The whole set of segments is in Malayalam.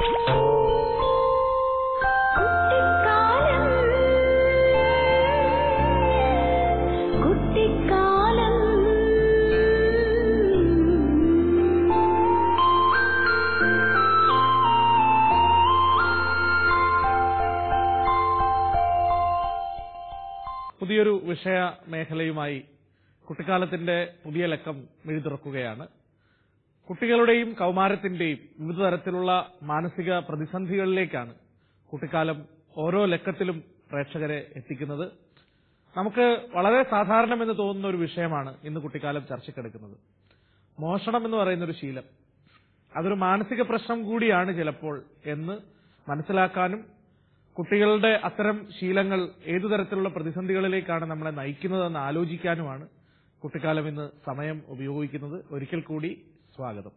കുട്ടിക്കാലം കുട്ടിക്കാലം പുതിയൊരു വിഷയ മേഖലയുമായി കുട്ടിക്കാലത്തിന്റെ പുതിയ ലക്കം എഴുതിറക്കുകയാണ് കുട്ടികളുടെയും കൗമാരത്തിന്റെയും വിവിധ തരത്തിലുള്ള മാനസിക പ്രതിസന്ധികളിലേക്കാണ് കുട്ടിക്കാലം ഓരോ ലക്കത്തിലും പ്രേക്ഷകരെ എത്തിക്കുന്നത് നമുക്ക് വളരെ സാധാരണമെന്ന് തോന്നുന്ന ഒരു വിഷയമാണ് ഇന്ന് കുട്ടിക്കാലം ചർച്ചയ്ക്കെടുക്കുന്നത് മോഷണം എന്ന് പറയുന്ന ഒരു ശീലം അതൊരു മാനസിക പ്രശ്നം കൂടിയാണ് ചിലപ്പോൾ എന്ന് മനസ്സിലാക്കാനും കുട്ടികളുടെ അത്തരം ശീലങ്ങൾ ഏതു തരത്തിലുള്ള പ്രതിസന്ധികളിലേക്കാണ് നമ്മളെ നയിക്കുന്നതെന്ന് ആലോചിക്കാനുമാണ് കുട്ടിക്കാലം ഇന്ന് സമയം ഉപയോഗിക്കുന്നത് ഒരിക്കൽ കൂടി സ്വാഗതം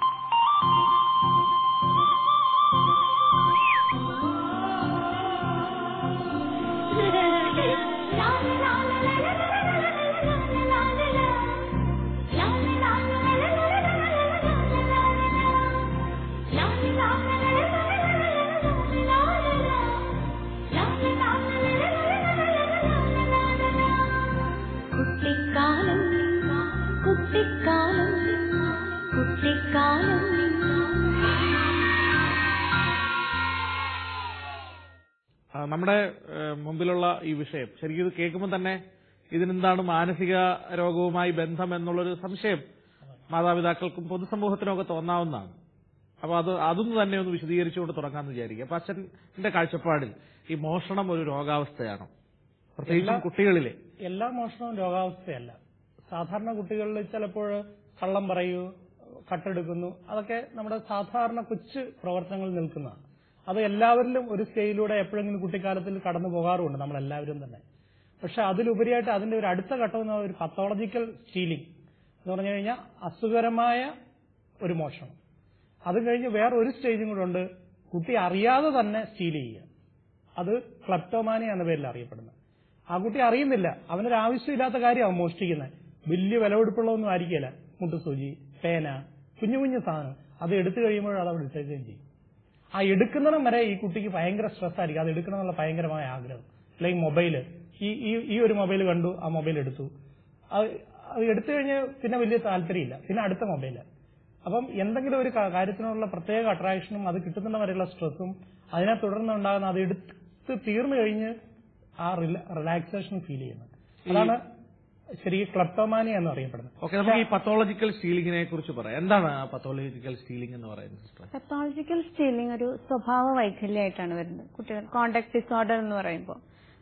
കുട്ടിക്കാലം കുട്ടിക്കാലം കുട്ടിക്കാലം ആ, നമ്മുടെ ഏഹ്, മുമ്പിലുള്ള ഈ വിഷയം ശരിക്കും ഇത് കേൾക്കുമ്പോൾ തന്നെ ഇതിനെന്താണ് മാനസിക രോഗവുമായി ബന്ധം എന്നുള്ളൊരു സംശയം മാതാപിതാക്കൾക്കും പൊതുസമൂഹത്തിനും ഒക്കെ തോന്നാവുന്നതാണ് അപ്പൊ അത് അതൊന്ന് തന്നെ ഒന്ന് വിശദീകരിച്ചുകൊണ്ട് തുടങ്ങാമെന്ന് വിചാരിക്കുക അപ്പൊ അച്ഛന്റെ കാഴ്ചപ്പാടിൽ ഈ മോഷണം ഒരു രോഗാവസ്ഥയാണോ പ്രത്യേകിച്ചും എല്ലാ- കുട്ടികളിലെ എല്ലാ മോഷണവും രോഗാവസ്ഥയല്ല സാധാരണ കുട്ടികളിൽ ചിലപ്പോൾ കള്ളം പറയൂ കട്ടെടുക്കുന്നു അതൊക്കെ നമ്മുടെ സാധാരണ കൊച്ചു പ്രവർത്തനങ്ങളിൽ നിൽക്കുന്നതാണ് അത് എല്ലാവരിലും ഒരു സ്റ്റേജിലൂടെ എപ്പോഴെങ്കിലും കുട്ടിക്കാലത്തിൽ കടന്നു പോകാറുമുണ്ട് നമ്മളെല്ലാവരും തന്നെ പക്ഷെ അതിലുപരിയായിട്ട് അതിന്റെ ഒരു അടുത്ത ഘട്ടം എന്ന് പറയുന്നത് ഒരു പത്തോളജിക്കൽ സ്റ്റീലിംഗ് എന്ന് പറഞ്ഞു കഴിഞ്ഞാൽ അസുഖകരമായ ഒരു മോഷണം അത് കഴിഞ്ഞ് വേറെ ഒരു സ്റ്റേജും കൂടെ ഉണ്ട് കുട്ടി അറിയാതെ തന്നെ സ്റ്റീൽ ചെയ്യുക അത് ക്ലപ്റ്റോമാനി എന്ന പേരിൽ അറിയപ്പെടുന്നത് ആ കുട്ടി അറിയുന്നില്ല അവനൊരു ആവശ്യമില്ലാത്ത കാര്യമാണ് മോഷ്ടിക്കുന്നത് വലിയ വിലപിടിപ്പുള്ളതൊന്നും ആയിരിക്കില്ല മുട്ടുസൂചി പേന കുഞ്ഞു കുഞ്ഞു സാധനം അത് എടുത്തു കഴിയുമ്പോൾ അത് അവിടെ ഇട്ടേക്കുകയും ചെയ്യും ആ എടുക്കുന്നിടം വരെ ഈ കുട്ടിക്ക് ഭയങ്കര സ്ട്രെസ് ആയിരിക്കും അത് എടുക്കണമെന്നുള്ള ഭയങ്കരമായ ആഗ്രഹം അല്ലെങ്കിൽ മൊബൈല് ഈ ഈ ഈ ഒരു മൊബൈൽ കണ്ടു ആ മൊബൈൽ എടുത്തു അത് അത് എടുത്തു കഴിഞ്ഞ് പിന്നെ വലിയ താല്പര്യമില്ല പിന്നെ അടുത്ത മൊബൈല് അപ്പം എന്തെങ്കിലും ഒരു കാ- കാര്യത്തിനുള്ള പ്രത്യേക അട്രാക്ഷനും അത് കിട്ടുന്ന വരെയുള്ള സ്ട്രെസ്സും അതിനെ തുടർന്നുണ്ടാകുന്ന അത് എടുത്ത് തീർന്നു കഴിഞ്ഞ് ആ റിലാക്സേഷൻ ഫീൽ ചെയ്യുന്നത് അതാണ് ശരിക്കും ക്ലപ്റ്റോമാനി എന്ന് അറിയപ്പെടുന്നത് ഓക്കെ നമുക്ക് ഈ പത്തോളജിക്കൽ സ്റ്റീലിങ്ങിനെ കുറിച്ച് പറയാം എന്താണ് ആ പത്തോളജിക്കൽ സ്റ്റീലിംഗ് എന്ന് പറയുന്നത് സിസ്റ്റർ പത്തോളജിക്കൽ സ്റ്റീലിംഗ് ഒരു സ്വഭാവ വൈകല്യമായിട്ടാണ് വരുന്നത് കുട്ടികൾ കോണ്ടാക്ട് ഡിസോർഡർ എന്ന് പറയുമ്പോൾ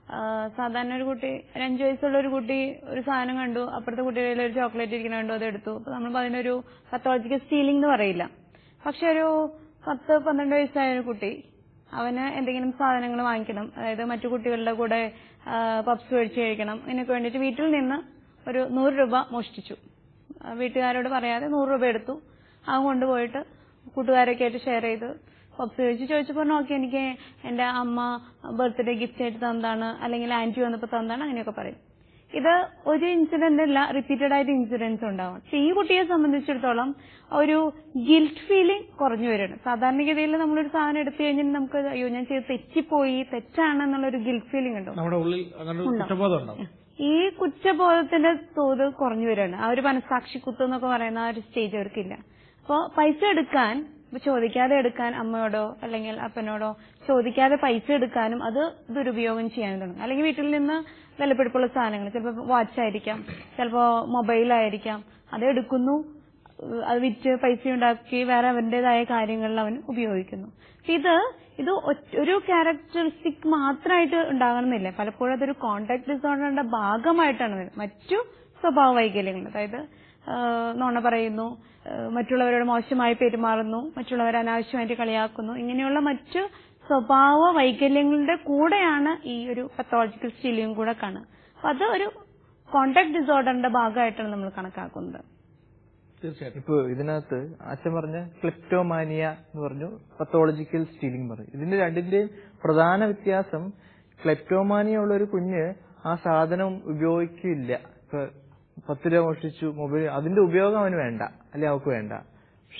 സാധാരണ ഒരു കുട്ടി ഒരു അഞ്ചു വയസ്സുള്ള ഒരു കുട്ടി ഒരു സാധനം കണ്ടു അപ്പുറത്തെ കുട്ടിയുടെ കയ്യിൽ ഒരു ചോക്ലേറ്റ് ഇരിക്കുന്ന കണ്ടു അത് എടുത്തു അപ്പൊ നമ്മൾ അതിനൊരു പത്തോളജിക്കൽ സ്റ്റീലിംഗ് എന്ന് പറയില്ല പക്ഷെ ഒരു പത്ത് പന്ത്രണ്ട് വയസ്സായ ഒരു കുട്ടി അവന് എന്തെങ്കിലും സാധനങ്ങൾ വാങ്ങിക്കണം അതായത് മറ്റു കുട്ടികളുടെ കൂടെ പപ്സ് കഴിച്ച് കഴിക്കണം ഇതിനൊക്കെ വേണ്ടിയിട്ട് വീട്ടിൽ നിന്ന് ഒരു നൂറ് രൂപ മോഷ്ടിച്ചു ആ, വീട്ടുകാരോട് പറയാതെ നൂറ് രൂപ എടുത്തു അവൻ കൊണ്ടുപോയിട്ട് കൂട്ടുകാരൊക്കെ ആയിട്ട് ഷെയർ ചെയ്ത് പപ്സ് കഴിച്ച് ചോദിച്ചപ്പോൾ നോക്കി എനിക്ക് എന്റെ അമ്മ ബർത്ത്ഡേ ഗിഫ്റ്റ് ആയിട്ട് തന്നതാണ് അല്ലെങ്കിൽ ആന്റി വന്നപ്പോൾ തന്നതാണ് അങ്ങനെയൊക്കെ പറയും ഇത് ഒരു ഇൻസിഡന്റ് അല്ല റിപ്പീറ്റഡ് ആയിട്ട് ഇൻസിഡൻസ് ഉണ്ടാവും പക്ഷെ ഈ കുട്ടിയെ സംബന്ധിച്ചിടത്തോളം ഒരു ഗിൽറ്റ് ഫീലിംഗ് കുറഞ്ഞു വരണം സാധാരണഗതിയിൽ നമ്മളൊരു സാധനം എടുത്തു കഴിഞ്ഞാൽ നമുക്ക് അയ്യോ ഞാൻ ചെയ്ത് തെറ്റിപ്പോയി തെറ്റാണെന്നുള്ളൊരു ഗിൽറ്റ് ഫീലിംഗ് ഉണ്ടാവും നമ്മുടെ ഉള്ളിൽ അങ്ങനെ ഒരു കുറ്റബോധം ഉണ്ടാവും ഈ കുറ്റബോധത്തിന്റെ തോത് കുറഞ്ഞു വരികയാണ് ആ ഒരു മനസാക്ഷി കുത്ത് എന്നൊക്കെ പറയുന്ന ആ ഒരു സ്റ്റേജ് അവർക്കില്ല അപ്പോ പൈസ എടുക്കാൻ ഇപ്പൊ ചോദിക്കാതെ എടുക്കാൻ അമ്മയോടോ അല്ലെങ്കിൽ അപ്പനോടോ ചോദിക്കാതെ പൈസ എടുക്കാനും അത് ദുരുപയോഗം ചെയ്യാനും തുടങ്ങും അല്ലെങ്കിൽ വീട്ടിൽ നിന്ന് വിലപിടിപ്പുള്ള സാധനങ്ങൾ ചിലപ്പോൾ വാച്ച് ആയിരിക്കാം ചിലപ്പോൾ മൊബൈലായിരിക്കാം അത് എടുക്കുന്നു ഏഹ് അത് വിറ്റ് പൈസ ഉണ്ടാക്കി വേറെ അവന്റേതായ കാര്യങ്ങളിൽ അവൻ ഉപയോഗിക്കുന്നു അപ്പൊ ഇത് ഇത് ഒറ്റ- ഒരു ക്യാരക്ടറിസ്റ്റിക് മാത്രമായിട്ട് ഉണ്ടാകണമെന്നില്ല പലപ്പോഴും അതൊരു കോണ്ടാക്ട് ഡിസോർഡറിന്റെ ഭാഗമായിട്ടാണ് വരുന്നത് മറ്റു സ്വഭാവ വൈകല്യങ്ങൾ അതായത് ഏഹ് നുണ പറയുന്നു ഏഹ് മറ്റുള്ളവരോട് മോശമായി പെരുമാറുന്നു മറ്റുള്ളവരെ അനാവശ്യമായിട്ട് കളിയാക്കുന്നു ഇങ്ങനെയുള്ള മറ്റു സ്വഭാവ വൈകല്യങ്ങളുടെ കൂടെയാണ് ഈ ഒരു പത്തോളജിക്കൽ സ്റ്റീലിയും കൂടെ കാണുക അപ്പൊ അത് ഒരു കോണ്ടാക്ട് ഡിസോർഡറിന്റെ ഭാഗമായിട്ടാണ് നമ്മൾ കണക്കാക്കുന്നത് തീർച്ചയായിട്ടും ഇപ്പൊ ഇതിനകത്ത് അച്ഛൻ പറഞ്ഞ ക്ലിപ്റ്റോമാനിയ എന്ന് പറഞ്ഞു പത്തോളജിക്കൽ സ്റ്റീലിംഗ് പറഞ്ഞു ഇതിന്റെ രണ്ടിന്റെയും പ്രധാന വ്യത്യാസം ക്ലെപ്റ്റോമാനിയ ഉള്ള ഒരു കുഞ്ഞ് ആ സാധനം ഉപയോഗിക്കില്ല ഇപ്പൊ പത്ത് രൂപ മോഷ്ടിച്ചു മൊബൈൽ അതിന്റെ ഉപയോഗം അവന് വേണ്ട അല്ലെ അവൾക്ക് വേണ്ട പക്ഷെ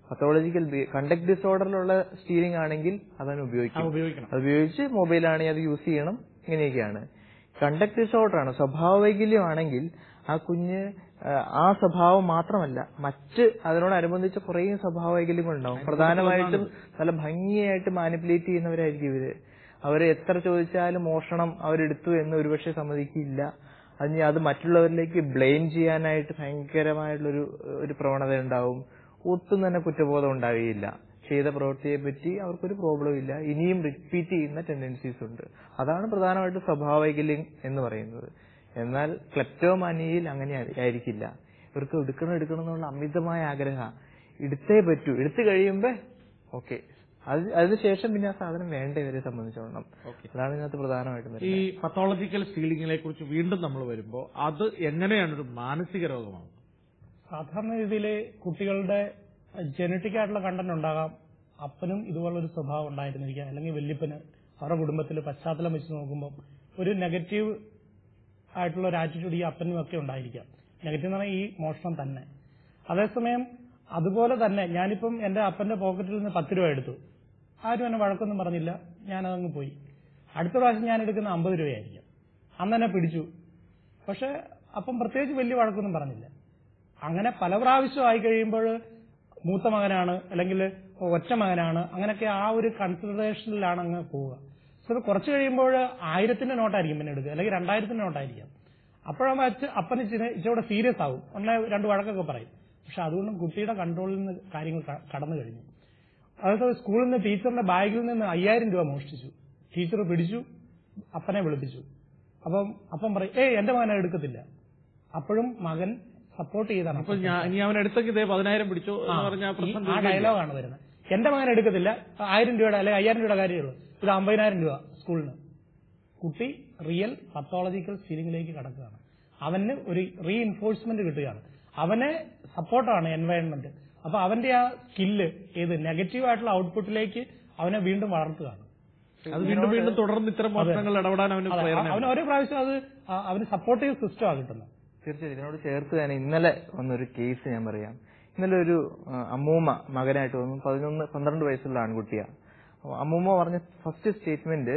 പത്തോളജിക്കൽ കണ്ടക്ട് ഡിസോർഡറിലുള്ള സ്റ്റീലിംഗ് ആണെങ്കിൽ അതവൻ ഉപയോഗിക്കും ഉപയോഗിക്കണം അത് ഉപയോഗിച്ച് മൊബൈലാണെങ്കിൽ അത് യൂസ് ചെയ്യണം ഇങ്ങനെയൊക്കെയാണ് കണ്ടക്ട് ഡിസോർഡർ ആണ് സ്വഭാവ വൈകല്യമാണെങ്കിൽ ആ കുഞ്ഞ് ആ, ആ സ്വഭാവം മാത്രമല്ല മറ്റ് അതിനോടനുബന്ധിച്ച് കുറേ സ്വഭാവ വൈകല്യങ്ങൾ ഉണ്ടാവും പ്രധാനമായിട്ടും നല്ല ഭംഗിയായിട്ട് മാനിപ്പുലേറ്റ് ചെയ്യുന്നവരായിരിക്കും ഇവര് അവര് എത്ര ചോദിച്ചാലും മോഷണം അവരെടുത്തു എന്ന് ഒരുപക്ഷെ സമ്മതിക്കില്ല അതിന് അത് മറ്റുള്ളവരിലേക്ക് ബ്ലെയിം ചെയ്യാനായിട്ട് ഭയങ്കരമായിട്ടുള്ളൊരു ഒരു പ്രവണത ഉണ്ടാവും ഒട്ടും തന്നെ കുറ്റബോധം ഉണ്ടാവുകയില്ല ചെയ്ത പ്രവൃത്തിയെ പറ്റി അവർക്കൊരു പ്രോബ്ലം ഇല്ല ഇനിയും റിപ്പീറ്റ് ചെയ്യുന്ന ടെൻഡൻസീസ് ഉണ്ട് അതാണ് പ്രധാനമായിട്ട് സ്വഭാവവൈകല്യം എന്ന് പറയുന്നത് എന്നാൽ ക്ലെപ്റ്റോമാനിയയിൽ അങ്ങനെ ആയി- ആയിരിക്കില്ല ഇവർക്ക് എടുക്കണം എടുക്കണം എന്നുള്ള അമിതമായ ആഗ്രഹം എടുത്തേ പറ്റൂ എടുത്തു കഴിയുമ്പോ ഓക്കെ അത് അതിനുശേഷം പിന്നെ ആ സാധനം വേണ്ട ഇവരെ സംബന്ധിച്ചോളണം അതാണ് ഇതിനകത്ത് പ്രധാനമായിട്ടും ഈ വരുന്നത്. പത്തോളജിക്കൽ സ്റ്റീലിങ്ങിനെ കുറിച്ച് വീണ്ടും നമ്മൾ വരുമ്പോൾ അത് എങ്ങനെയാണ് ഒരു മാനസിക രോഗമാണ് സാധാരണ രീതിയിൽ കുട്ടികളുടെ ജനറ്റിക് ആയിട്ടുള്ള കണ്ടന്റ് ഉണ്ടാകാം അപ്പനും ഇതുപോലൊരു സ്വഭാവം ഉണ്ടായിരുന്നിരിക്കാം അല്ലെങ്കിൽ വല്യപ്പന് അവരുടെ കുടുംബത്തിൽ പശ്ചാത്തലം വെച്ച് നോക്കുമ്പോൾ ഒരു നെഗറ്റീവ് ആയിട്ടുള്ള ഒരു ആറ്റിറ്റ്യൂഡ് ഈ അപ്പനും ഒക്കെ ഉണ്ടായിരിക്കാം നെഗറ്റീവ് എന്ന് പറഞ്ഞാൽ ഈ മോഷണം തന്നെ അതേസമയം അതുപോലെ തന്നെ ഞാനിപ്പം എന്റെ അപ്പന്റെ പോക്കറ്റിൽ നിന്ന് പത്ത് രൂപ എടുത്തു ആരും എന്നെ വഴക്കൊന്നും പറഞ്ഞില്ല ഞാനതങ്ങ് പോയി അടുത്ത പ്രാവശ്യം ഞാൻ എടുക്കുന്ന അമ്പത് രൂപയായിരിക്കും അന്ന് എന്നെ പിടിച്ചു പക്ഷെ അപ്പം പ്രത്യേകിച്ച് വലിയ വഴക്കൊന്നും പറഞ്ഞില്ല അങ്ങനെ പല പ്രാവശ്യം ആയി കഴിയുമ്പോൾ മൂത്ത മകനാണ് അല്ലെങ്കിൽ ഒറ്റ മകനാണ് അങ്ങനെയൊക്കെ ആ ഒരു കൺസിഡറേഷനിലാണ് അങ്ങ് പോവുക സോ ഇത് കുറച്ച് കഴിയുമ്പോൾ ആയിരത്തിന്റെ നോട്ടായിരിക്കും പിന്നെ എടുക്കുക അല്ലെങ്കിൽ രണ്ടായിരത്തിന്റെ നോട്ടായിരിക്കാം അപ്പോഴാകുമ്പോൾ അച്ഛ അപ്പന് ഇച്ചിരി- ഇച്ചിരി സീരിയസ് ആവും ഒന്നേ രണ്ട് വഴക്കൊക്കെ പറയും പക്ഷെ അതുകൊണ്ടും കുട്ടിയുടെ കൺട്രോളിൽ നിന്ന് കാര്യങ്ങൾ ക- കടന്നു കഴിഞ്ഞു അതായത് സ്കൂളിൽ നിന്ന് ടീച്ചറിന്റെ ബാഗിൽ നിന്ന് അയ്യായിരം രൂപ മോഷ്ടിച്ചു ടീച്ചർ പിടിച്ചു അപ്പനെ വിളിപ്പിച്ചു അപ്പം അപ്പം പറയും ഏയ് എന്റെ മകനെ എടുക്കത്തില്ല അപ്പോഴും മകൻ സപ്പോർട്ട് ചെയ്താണ് അപ്പൊ ഞാൻ ഇനി അവൻ എടുത്തെങ്കിൽ ഇതേ പതിനായിരം പിടിച്ചു എന്ന് പറഞ്ഞാൽ ഈ- പ്രശ്നം ആ തീർന്നില്ല. ഡയലോഗാണ് വരുന്നത് എന്റെ മകൻ എടുക്കത്തില്ല ആയിരം രൂപയുടെ അല്ലെങ്കിൽ അയ്യായിരം രൂപയുടെ കാര്യമുള്ളൂ ഇത് അമ്പതിനായിരം രൂപ സ്കൂളിന് കുട്ടി റിയൽ പത്തോളജിക്കൽ സ്റ്റീലിംഗിലേക്ക് കടക്കുകയാണ് അവന് ഒരു റീഇൻഫോഴ്സ്മെന്റ് കിട്ടുകയാണ് അവനെ സപ്പോർട്ടാണ് എൻവയൺമെന്റ് അപ്പൊ അവന്റെ ആ സ്കില്ല് ഏത് നെഗറ്റീവ് ആയിട്ടുള്ള ഔട്ട്പുട്ടിലേക്ക് അവനെ വീണ്ടും വളർത്തുകയാണ് അത് വീണ്ടും വീണ്ടും തുടർന്ന് ഇത്തരം മോഷണങ്ങൾ ഇടപെടാൻ അവന് അതെ, പ്രേരണ അവന് ഓരോ പ്രാവശ്യം അത് ആ- അവന് സപ്പോർട്ടീവ് സിസ്റ്റമാണ് കിട്ടുന്നത് തീർച്ചയായും ഇതിനോട് ചേർത്ത് തന്നെ ഇന്നലെ വന്നൊരു കേസ് ഞാൻ പറയാം ഇന്നലെ ഒരു ആ, അമ്മൂമ്മ മകനായിട്ട് വന്നു പതിനൊന്ന് പന്ത്രണ്ട് വയസ്സുള്ള ആൺകുട്ടിയാ അപ്പൊ അമ്മൂമ്മ പറഞ്ഞ ഫസ്റ്റ് സ്റ്റേറ്റ്മെന്റ്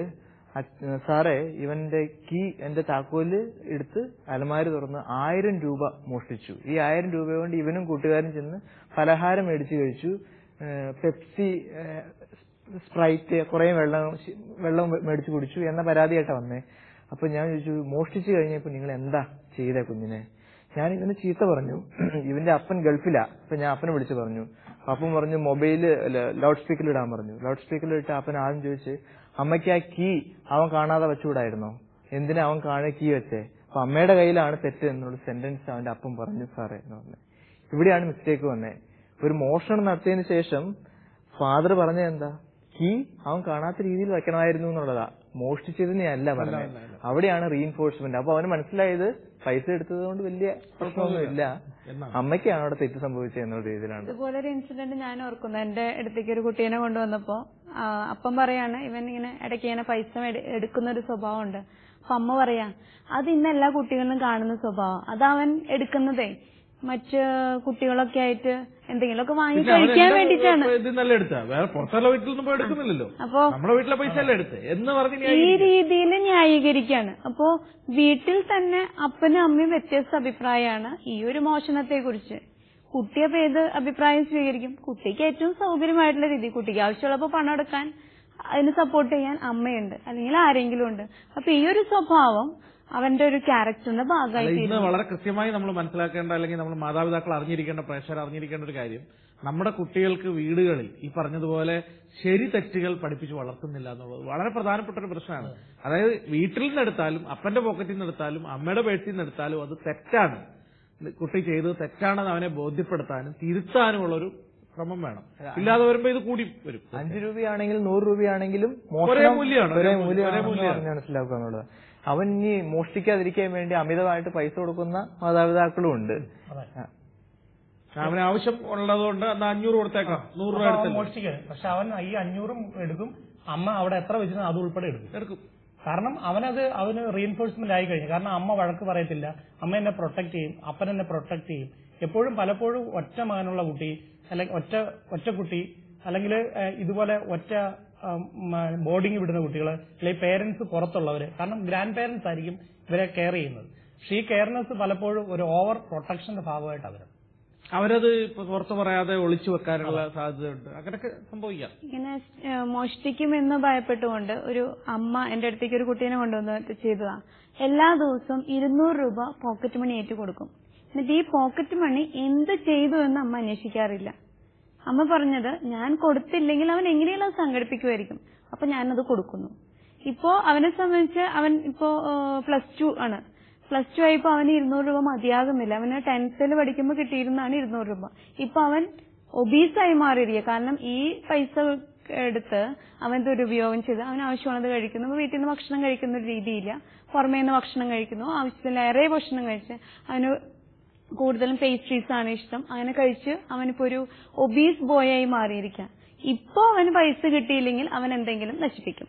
സാറേ ഇവന്റെ കീ എന്റെ താക്കോല് എടുത്ത് അലമാരി തുറന്ന് ആയിരം രൂപ മോഷ്ടിച്ചു ഈ ആയിരം രൂപ കൊണ്ട് ഇവനും കൂട്ടുകാരും ചെന്ന് പലഹാരം മേടിച്ചു കഴിച്ചു ഏ, പെപ്സി ഏ, സ്പ്രൈറ്റ് കുറെ വെള്ളം ശി- വെള്ളം മേടിച്ചു കുടിച്ചു എന്ന പരാതിയായിട്ടാ വന്നേ അപ്പൊ ഞാൻ ചോദിച്ചു മോഷ്ടിച്ചു കഴിഞ്ഞപ്പോ നിങ്ങൾ എന്താ ചെയ്തേ കുഞ്ഞിനെ ഞാൻ ഇവന് ചീത്ത പറഞ്ഞു ഇവന്റെ അപ്പൻ ഗൾഫിലാ അപ്പൊ ഞാൻ അപ്പനെ വിളിച്ചു പറഞ്ഞു അപ്പം പറഞ്ഞു മൊബൈല് ലൗഡ് സ്പീക്കറിൽ ഇടാൻ പറഞ്ഞു ലൗഡ് സ്പീക്കറിൽ ഇട്ട് അപ്പൻ ആദ്യം ചോദിച്ച് അമ്മയ്ക്ക് ആ കീ അവൻ കാണാതെ വെച്ചുകൂടായിരുന്നോ എന്തിനാ അവൻ കാണെ കീ വെച്ചേ അപ്പൊ അമ്മയുടെ കയ്യിലാണ് തെറ്റ് എന്നുള്ള സെന്റൻസ് അവന്റെ അപ്പം പറഞ്ഞു സാറേ എന്ന് പറഞ്ഞു ഇവിടെയാണ് മിസ്റ്റേക്ക് വന്നേ ഒരു മോഷണം നടത്തിയതിനു ശേഷം ഫാദർ പറഞ്ഞത് എന്താ കീ അവൻ കാണാത്ത രീതിയിൽ വെക്കണമായിരുന്നു എന്നുള്ളതാ മോഷ്ടിച്ചതിനെ അല്ല പറഞ്ഞത് അവിടെയാണ് റീഇൻഫോഴ്സ്മെന്റ് അപ്പൊ അവന് മനസ്സിലായത് പൈസ എടുത്തത് കൊണ്ട് വലിയ പ്രശ്നമൊന്നുമില്ല എന്നാണ്. അമ്മയ്ക്കാണ് അവിടെ തെറ്റ് സംഭവിച്ചത് എന്നുള്ള രീതിയിലാണ് ഇതുപോലെ ഒരു ഇൻസിഡന്റ് ഞാൻ ഓർക്കുന്നു എന്റെ അടുത്തേക്ക് ഒരു കുട്ടീനെ കൊണ്ടുവന്നപ്പോ ആ, അപ്പം പറയാണ് ഇവൻ ഇങ്ങനെ ഇടയ്ക്ക് ഇങ്ങനെ പൈസ മേടി- എടുക്കുന്ന ഒരു സ്വഭാവം ഉണ്ട് അപ്പൊ അമ്മ പറയാ അത് ഇന്ന് എല്ലാ കുട്ടികളിലും കാണുന്ന സ്വഭാവം അത് അവൻ എടുക്കുന്നതേ മറ്റ് കുട്ടികളൊക്കെ ആയിട്ട് എന്തെങ്കിലുമൊക്കെ വാങ്ങി പിന്നെ അവൻ കഴിക്കാൻ എന്റെ വേണ്ടിട്ടാണ് ഇതിൽ നിന്നല്ല എടുത്ത വേറെ പുറത്തുള്ള വീട്ടിൽ നിന്നും പോയി എടുക്കുന്നില്ലല്ലോ അപ്പോ നമ്മുടെ വീട്ടിലെ പൈസ അല്ലേ എടുത്ത് എന്ന് പറഞ്ഞ് ഈ ന്യായീകരിക്കുക. രീതിയിൽ ന്യായീകരിക്കാണ് അപ്പോ വീട്ടിൽ തന്നെ അപ്പനും അമ്മയും വ്യത്യസ്ത അഭിപ്രായമാണ് ഈ ഒരു മോഷണത്തെ കുറിച്ച് കുട്ടി അപ്പൊ ഏത് അഭിപ്രായം സ്വീകരിക്കും കുട്ടിക്ക് ഏറ്റവും സൗകര്യമായിട്ടുള്ള രീതി കുട്ടിക്ക് ആവശ്യമുള്ളപ്പോ പണം എടുക്കാൻ അതിന് സപ്പോർട്ട് ചെയ്യാൻ അമ്മയുണ്ട് അല്ലെങ്കിൽ ആരെങ്കിലും ഉണ്ട് അപ്പൊ ഈ ഒരു സ്വഭാവം അവന്റെ ഒരു ക്യാരക്ടറിന്റെ അല്ല, ഭാഗമായി ഇന്ന് തീരുന്നു വളരെ കൃത്യമായി നമ്മൾ മനസ്സിലാക്കേണ്ട അല്ലെങ്കിൽ നമ്മൾ മാതാപിതാക്കൾ അറിഞ്ഞിരിക്കേണ്ട പ്രേക്ഷകർ അറിഞ്ഞിരിക്കേണ്ട ഒരു കാര്യം നമ്മുടെ കുട്ടികൾക്ക് വീടുകളിൽ ഈ പറഞ്ഞതുപോലെ ശരി തെറ്റുകൾ പഠിപ്പിച്ച് വളർത്തുന്നില്ല എന്നുള്ളത് വളരെ പ്രധാനപ്പെട്ട ഒരു പ്രശ്നമാണ് അതായത് വീട്ടിൽ നിന്ന് എടുത്താലും അപ്പന്റെ പോക്കറ്റിൽ നിന്ന് എടുത്താലും അമ്മയുടെ പേഴ്സിൽ നിന്ന് എടുത്താലും അത് തെറ്റാണ് കുട്ടി ചെയ്തത് തെറ്റാണെന്ന് അവനെ ബോധ്യപ്പെടുത്താനും തിരുത്താനുമുള്ള ഒരു ശ്രമം വേണം ഇല്ലാതെ വരുമ്പോ ഇത് കൂടി വരും അഞ്ചു രൂപയാണെങ്കിൽ നൂറ് രൂപയാണെങ്കിലും ഒരേ മൂല്യമാണ്, ഒരേ ഒരേ മൂല്യം, ഒരേ മൂല്യമാണെന്ന് മൂല്യമാണ്. പറഞ്ഞ് മനസ്സിലാക്കുക എന്നുള്ളത് അവൻ ഇനി മോഷ്ടിക്കാതിരിക്കാൻ വേണ്ടി അമിതമായിട്ട് പൈസ കൊടുക്കുന്ന മാതാപിതാക്കളും ഉണ്ട് അതെ ആ. അവന് ആവശ്യം ഉള്ളതുകൊണ്ട് എന്നാ അഞ്ഞൂറ് കൊടുത്തേക്കാം നൂറ് രൂപ അപ്പൊ അവൻ എടുത്തല്ലോ മോഷ്ടിക്കരുത് പക്ഷെ അവൻ ഈ അഞ്ഞൂറും എടുക്കും അമ്മ അവിടെ എത്ര വെച്ചിട്ട് അത് ഉൾപ്പെടെ എടുക്കും എടുക്കും കാരണം അവനത് അവന് റീഎൻഫോഴ്സ്മെന്റ് ആയി കഴിഞ്ഞു കാരണം അമ്മ വഴക്ക് പറയത്തില്ല അമ്മ എന്നെ പ്രൊട്ടക്ട് ചെയ്യും അപ്പൻ എന്നെ പ്രൊട്ടക്ട് ചെയ്യും എപ്പോഴും പലപ്പോഴും ഒറ്റ മകനുള്ള കുട്ടി അല്ലെങ്കിൽ ഒറ്റ ഒറ്റ കുട്ടി അല്ലെങ്കിൽ ഇതുപോലെ ഒറ്റ ബോർഡിംഗ് വിടുന്ന കുട്ടികൾ അല്ലെങ്കിൽ പേരൻസ് പുറത്തുള്ളവര് കാരണം ഗ്രാൻഡ് പേരൻസ് ആയിരിക്കും ഇവരെ കെയർ ചെയ്യുന്നത് പക്ഷേ ഈ കെയർനെസ് പലപ്പോഴും ഒരു ഓവർ പ്രൊട്ടക്ഷന്റെ ഭാഗമായിട്ട് വരും അവരത് ഇപ്പൊ പുറത്തു പറയാതെ ഒളിച്ചു വെക്കാനുള്ള സാധ്യതയുണ്ട് അങ്ങനെയൊക്കെ സംഭവിക്കാം ഇങ്ങനെ ഏഹ്, മോഷ്ടിക്കുമെന്ന് ഭയപ്പെട്ടുകൊണ്ട് ഒരു അമ്മ എന്റെ അടുത്തേക്ക് ഒരു കുട്ടീനെ കൊണ്ടുവന്ന് ചെയ്തതാ എല്ലാ ദിവസവും ഇരുന്നൂറ് രൂപ പോക്കറ്റ് മണി ഏറ്റു കൊടുക്കും എന്നിട്ട് ഈ പോക്കറ്റ് മണി എന്ത് ചെയ്തു എന്ന് അമ്മ അന്വേഷിക്കാറില്ല അമ്മ പറഞ്ഞത് ഞാൻ കൊടുത്തില്ലെങ്കിൽ അവൻ എങ്ങനെയെങ്കിലും അത് സംഘടിപ്പിക്കുമായിരിക്കും അപ്പൊ ഞാനത് കൊടുക്കുന്നു ഇപ്പോ അവനെ സംബന്ധിച്ച് അവൻ ഇപ്പോ പ്ലസ് ടു ആണ് പ്ലസ് ടു ആയപ്പോ അവന് ഇരുന്നൂറ് രൂപ മതിയാകുന്നില്ല അവന് ടെൻത്തിൽ പഠിക്കുമ്പോൾ കിട്ടിയിരുന്നതാണ് ഇരുന്നൂറ് രൂപ ഇപ്പൊ അവൻ ഒബീസായി മാറിയിരിക്കുക കാരണം ഈ പൈസ എടുത്ത് അവൻ ദുരുപയോഗം ചെയ്ത് അവന് ആവശ്യമുള്ളത് കഴിക്കുന്നു ഇപ്പൊ വീട്ടിൽ നിന്ന് ഭക്ഷണം കഴിക്കുന്ന ഒരു രീതിയില്ല പുറമേ നിന്ന് ഭക്ഷണം കഴിക്കുന്നു ആവശ്യത്തിലേറെ ഭക്ഷണം കഴിച്ച് അവന് കൂടുതലും പേസ്ട്രീസ് ആണ് ഇഷ്ടം അങ്ങനെ കഴിച്ച് അവനിപ്പോ ഒരു ഒബീസ് ബോയ് ആയി മാറിയിരിക്കാം ഇപ്പോ അവന് പൈസ കിട്ടിയില്ലെങ്കിൽ അവൻ എന്തെങ്കിലും നശിപ്പിക്കും